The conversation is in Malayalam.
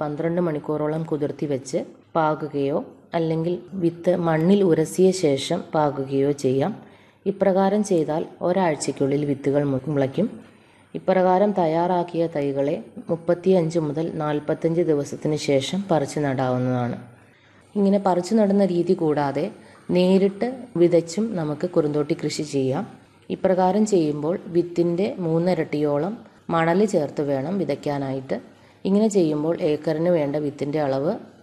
പന്ത്രണ്ട് മണിക്കൂറോളം കുതിർത്തി വെച്ച് പാകുകയോ അല്ലെങ്കിൽ വിത്ത് മണ്ണിൽ ഉരസിയ ശേഷം പാകുകയോ ചെയ്യാം ഇപ്രകാരം ചെയ്താൽ ഒരാഴ്ചയ്ക്കുള്ളിൽ വിത്തുകൾ മു- മുളയ്ക്കും ഇപ്രകാരം തയ്യാറാക്കിയ തൈകളെ മുപ്പത്തിയഞ്ച് മുതൽ നാൽപ്പത്തഞ്ച് ദിവസത്തിന് ശേഷം പറിച്ചു നടാവുന്നതാണ് ഇങ്ങനെ പറിച്ചു നടുന്ന രീതി കൂടാതെ നേരിട്ട് വിതച്ചും നമുക്ക് കുറുന്തോട്ടി കൃഷി ചെയ്യാം ഇപ്രകാരം ചെയ്യുമ്പോൾ വിത്തിൻ്റെ മൂന്നിരട്ടിയോളം മണൽ ചേർത്ത് വേണം വിതയ്ക്കാനായിട്ട് ഇങ്ങനെ ചെയ്യുമ്പോൾ ഏക്കറിന് വേണ്ട വിത്തിൻ്റെ അളവ്